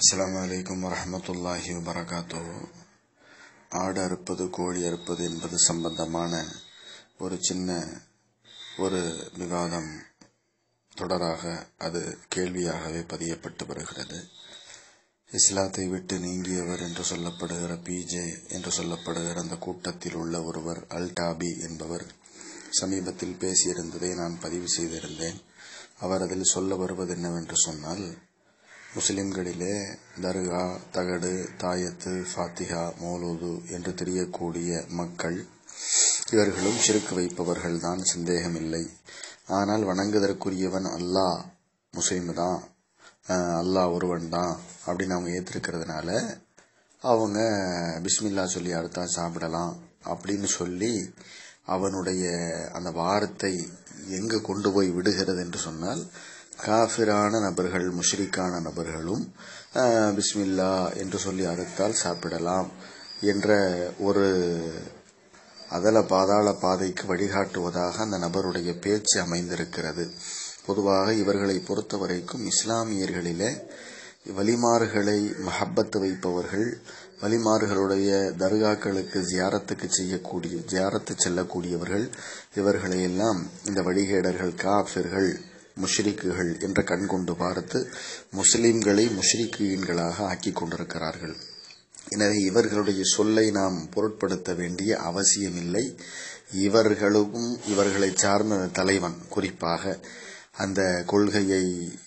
அஸ்ஸலாமு அலைக்கும் வரஹமத்துல்லாஹி வபரகாத்தோ ஆடு அறுப்பது கோழி அறுப்பது என்பது சம்பந்தமான ஒரு சின்ன ஒரு விவாதம் தொடராக அது கேள்வியாகவே பதியப்பட்டு வருகிறது இஸ்லாத்தை விட்டு நீங்கியவர் என்று சொல்லப்படுகிற பிஜே என்று சொல்லப்படுகிற அந்த கூட்டத்தில் உள்ள ஒருவர் அல்டாபி என்பவர் சமீபத்தில் பேசியிருந்ததை நான் பதிவு செய்திருந்தேன் அவர் அதில் சொல்ல வருவது என்னவென்று சொன்னால் முஸ்லிம்களிலே தர்கா தகடு தாயத்து ஃபாத்திகா மௌலூது என்று தெரியக்கூடிய மக்கள் இவர்களும் சிறுக்கு வைப்பவர்கள் தான் சந்தேகமில்லை ஆனால் வணங்குவதற்குரியவன் அல்லாஹ் முஸ்லீம் தான் அல்லாஹ் ஒருவன் தான் அப்படின்னு அவங்க ஏற்றிருக்கிறதுனால அவங்க பிஸ்மில்லா சொல்லி அறுத்தா சாப்பிடலாம் அப்படின்னு சொல்லி அவனுடைய அந்த வார்த்தை எங்கு கொண்டு போய் விடுகிறது என்று சொன்னால் காஃபிரான நபர்கள் முஷ்ரிக்கான நபர்களும் பிஸ்மில்லா என்று சொல்லி அறுத்தால் சாப்பிடலாம் என்ற ஒரு அதல பாதாள பாதைக்கு வழிகாட்டுவதாக அந்த நபருடைய பேச்சு அமைந்திருக்கிறது பொதுவாக இவர்களை பொறுத்த வரைக்கும் இஸ்லாமியர்களிலே வலிமாறுகளை மஹப்பத்து வைப்பவர்கள் வலிமாறுகளுடைய தர்காக்களுக்கு ஜியாரத்துக்கு செய்யக்கூடிய ஜியாரத்து செல்லக்கூடியவர்கள் இவர்களையெல்லாம் இந்த வழிகேடர்கள் காஃபிர்கள் முஷ்ரிக்குகள் என்ற கண் கொண்டு பார்த்து முஸ்லிம்களை முஷ்ரிக்கீன்களாக ஆக்கி கொண்டிருக்கிறார்கள் எனவே இவர்களுடைய சொல்லை நாம் பொருட்படுத்த வேண்டிய அவசியமில்லை இவர்களும் இவர்களை சார்ந்த தலைவன் குறிப்பாக அந்த கொள்கையை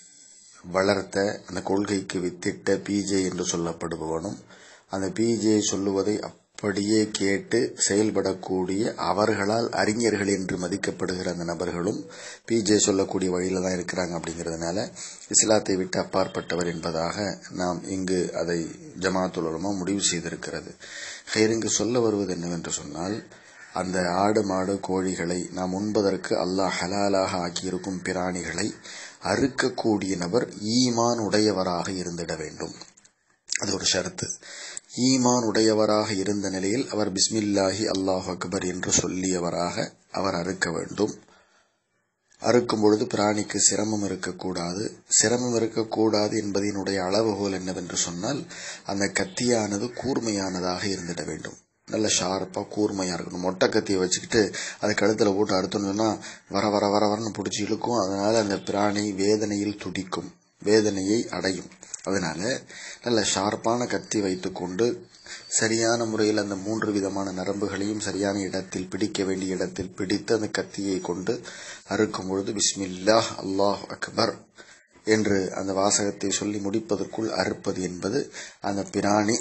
வளர்த்த அந்த கொள்கைக்கு வித்திட்ட பிஜே என்று சொல்லப்படுபவனும் அந்த பிஜே சொல்லுவதை அப்படியே கேட்டு செயல்படக்கூடிய அவர்களால் அறிஞர்கள் என்று மதிக்கப்படுகிற அந்த நபர்களும் பிஜே சொல்லக்கூடிய வழியில தான் இருக்கிறாங்க அப்படிங்கிறதுனால இஸ்லாத்தை விட்டு அப்பாற்பட்டவர் என்பதாக நாம் இங்கு அதை ஜமாத்துலமா முடிவு செய்திருக்கிறது ஹைருங்கு சொல்ல வருவது என்னவென்று சொன்னால் அந்த ஆடு மாடு கோழிகளை நாம் உண்பதற்கு அல்லாஹ் ஹலாலாக ஆக்கியிருக்கும் பிராணிகளை அறுக்கக்கூடிய நபர் ஈமான் உடையவராக இருந்திட வேண்டும் அது ஒரு ஷரத்து ஈமான் உடையவராக இருந்த நிலையில் அவர் பிஸ்மில்லாஹி அல்லாஹ் அக்பர் என்று சொல்லியவராக அவர் அறுக்க வேண்டும் அறுக்கும் பொழுது பிராணிக்கு சிரமம் இருக்கக்கூடாது சிரமம் இருக்கக்கூடாது என்பதனுடைய அளவுகோல் என்னவென்று சொன்னால் அந்த கத்தியானது கூர்மையானதாக இருந்திட வேண்டும் நல்ல ஷார்ப்பாக கூர்மையாக இருக்கணும் மொட்டை கத்தியை வச்சுக்கிட்டு அதை கழுத்தில் போட்டு அறுத்தணும்னா வர வர வர வரன்னு பிடிச்சி இழுக்கும் அதனால அந்த பிராணி வேதனையில் துடிக்கும் வேதனையை அடையும் அதனால நல்ல ஷார்ப்பான கத்தி வைத்துக்கொண்டு சரியான முறையில் அந்த மூன்று விதமான நரம்புகளையும் சரியான இடத்தில் பிடிக்க வேண்டிய இடத்தில் பிடித்து அந்த கத்தியை கொண்டு அறுக்கும் பொழுது பிஸ்மில்லாஹ் அல்லாஹ் அக்பர் என்று அந்த வாசகத்தை சொல்லி முடிப்பதற்குள் அறுப்பது என்பது அந்த பிராணி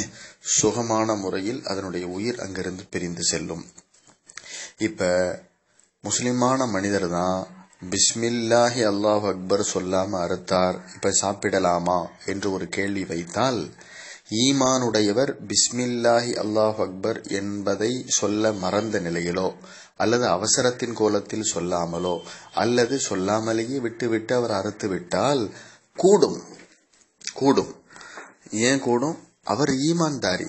சுகமான முறையில் அதனுடைய உயிர் அங்கிருந்து பிரிந்து செல்லும் இப்ப முஸ்லிமான மனிதர் தான் பிஸ்மில்லாஹி அல்லாஹ் அக்பர் சொல்லாம அறுத்தார் இப்ப சாப்பிடலாமா என்று ஒரு கேள்வி வைத்தால் ஈமானுடையவர் பிஸ்மில்லாஹி அல்லாஹ் அக்பர் என்பதை சொல்ல மறந்த நிலையிலோ அல்லது அவசரத்தின் கோலத்தில் சொல்லாமலோ அல்லது சொல்லாமலேயே விட்டுவிட்டு அவர் அறுத்து விட்டால் கூடும் கூடும் ஏன் கூடும் அவர் ஈமான்தாரி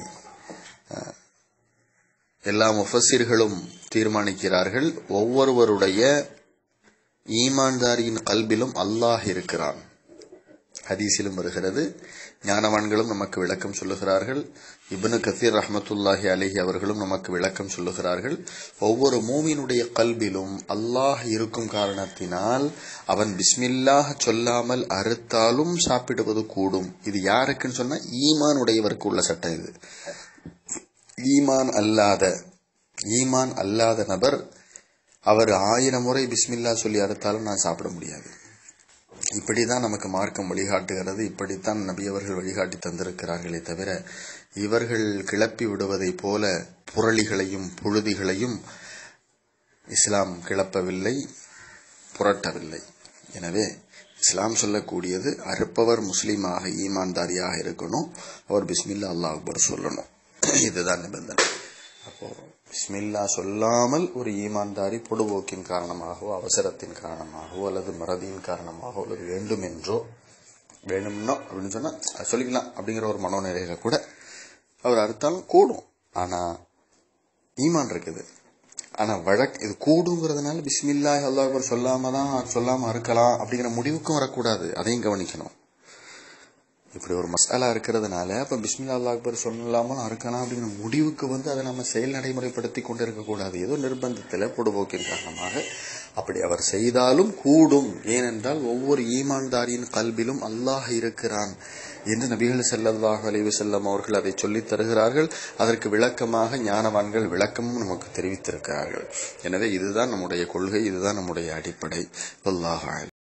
எல்லா முஃபசிர்களும் தீர்மானிக்கிறார்கள் ஒவ்வொருவருடைய ஈமான்தாரியின் கல்விலும் அல்லாஹ் இருக்கிறான் ஹதீஸிலும் வருகிறது ஞானவான்களும் நமக்கு விளக்கம் சொல்லுகிறார்கள் இப்னு கசீர் ரஹமத்துல்லாஹி அலிஹி அவர்களும் நமக்கு விளக்கம் சொல்லுகிறார்கள் ஒவ்வொரு மூமியினுடைய கல்விலும் அல்லாஹ் இருக்கும் காரணத்தினால் அவன் பிஸ்மில்லாஹ் சொல்லாமல் அறுத்தாலும் சாப்பிடுவது கூடும் இது யாருக்குன்னு சொன்னா ஈமான் உடையவருக்கு உள்ள சட்டம் இது ஈமான் அல்லாத ஈமான் அல்லாத நபர் அவர் ஆயிரம் முறை பிஸ்மில்லா சொல்லி அறுத்தாலும் நான் சாப்பிட முடியாது இப்படிதான் நமக்கு மார்க்கம் வழிகாட்டுகிறது இப்படித்தான் நபியவர்கள் வழிகாட்டி தந்திருக்கிறார்களே தவிர இவர்கள் கிளப்பி விடுவதை போல புரளிகளையும் புழுதிகளையும் இஸ்லாம் கிளப்பவில்லை புரட்டவில்லை எனவே இஸ்லாம் சொல்லக்கூடியது அறுப்பவர் முஸ்லீமாக ஈமான்தாரியாக இருக்கணும் அவர் பிஸ்மில்லா அல்லாஹ் அக்பர் சொல்லணும் இதுதான் நிபந்தனை அப்போ பிஸ்மில்லா சொல்லாமல் ஒரு ஈமான்தாரி பொடுபோக்கின் காரணமாகவோ அவசரத்தின் காரணமாகவோ அல்லது மறதியின் காரணமாகவோ அல்லது வேண்டும் என்றோ வேணும்னோ அப்படின்னு சொன்னா சொல்லிக்கலாம் அப்படிங்கிற ஒரு மனோநிலையில கூட அவர் அறுத்தாலும் கூடும் ஆனா ஈமான் இருக்குது ஆனா வழக் இது கூடுங்கிறதுனால பிஸ்மில்லா அல்லாஹ் சொல்லாம தான் சொல்லாம அறுக்கலாம் அப்படிங்கிற முடிவுக்கும் வரக்கூடாது அதையும் கவனிக்கணும் இப்படி ஒரு மசாலா இருக்கிறதுனால அப்ப பிஸ்மில்லா அல்லாஹ் அக்பர் சொல்லலாமல் அறுக்கலாம் அப்படிங்கிற முடிவுக்கு வந்து அதை நம்ம செயல் நடைமுறைப்படுத்தி கொண்டு இருக்கக்கூடாது ஏதோ நிர்பந்தத்தில் பொடுபோக்கின் காரணமாக அப்படி அவர் செய்தாலும் கூடும் ஏனென்றால் ஒவ்வொரு ஈமான்தாரியின் கல்விலும் அல்லாஹ் இருக்கிறான் என்று நபிகள் ஸல்லல்லாஹு அலைஹி வஸல்லம் அவர்கள் அதை சொல்லித் தருகிறார்கள் அதற்கு விளக்கமாக ஞானவான்கள் விளக்கமும் நமக்கு தெரிவித்திருக்கிறார்கள் எனவே இதுதான் நம்முடைய கொள்கை இதுதான் நம்முடைய அடிப்படை அல்லாஹ்